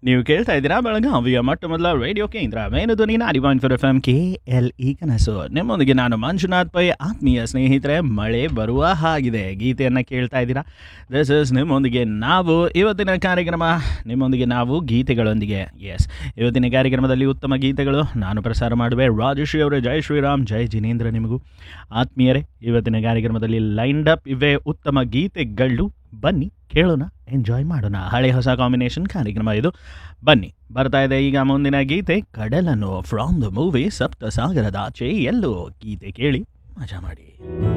ನೀವು ಕೇಳ್ತಾ ಇದ್ದೀರಾ ಬೆಳಗಾವಿಯ ಮೊಟ್ಟ ಮೊದಲ ರೇಡಿಯೋ ಕೇಂದ್ರ ಮೇನು ಧ್ವನಿ ನಾಡಿ point four F M K L E ಕನಸು ನಿಮ್ಮೊಂದಿಗೆ ನಾನು ಮಂಜುನಾಥ್ ಪೈ ಆತ್ಮೀಯ ಸ್ನೇಹಿತರೆ ಮಳೆ ಬರುವ ಹಾಗಿದೆ ಗೀತೆಯನ್ನು ಕೇಳ್ತಾ ಇದ್ದೀರಾ ದಿಸ್ ಇಸ್ ನಿಮ್ಮೊಂದಿಗೆ ನಾವು ಇವತ್ತಿನ ಕಾರ್ಯಕ್ರಮ ನಿಮ್ಮೊಂದಿಗೆ ನಾವು ಗೀತೆಗಳೊಂದಿಗೆ ಎಸ್ ಇವತ್ತಿನ ಕಾರ್ಯಕ್ರಮದಲ್ಲಿ ಉತ್ತಮ ಗೀತೆಗಳು ನಾನು ಪ್ರಸಾರ ಮಾಡುವೆ ರಾಜಶ್ರೀ ಅವರೇ ಜೈ ಶ್ರೀರಾಮ್ ಜೈ ಜಿನೇಂದ್ರ ನಿಮಗೂ ಆತ್ಮೀಯರೇ ಇವತ್ತಿನ ಕಾರ್ಯಕ್ರಮದಲ್ಲಿ ಲೈನ್ಡ್ ಅಪ್ ಇವೆ ಉತ್ತಮ ಗೀತೆಗಳು ಬನ್ನಿ ಕೇಳೋಣ ಎಂಜಾಯ್ ಮಾಡೋಣ ಹಳೆ ಹೊಸ ಕಾಂಬಿನೇಷನ್ ಕಾರ್ಯಕ್ರಮ ಇದು ಬನ್ನಿ ಬರ್ತಾ ಇದೆ ಈಗ ಮುಂದಿನ ಗೀತೆ ಕಡಲನ್ನು from the movie Sapta Sagarada ಆಚೆ ಎಲ್ಲೋ ಗೀತೆ ಕೇಳಿ ಮಜಾ ಮಾಡಿ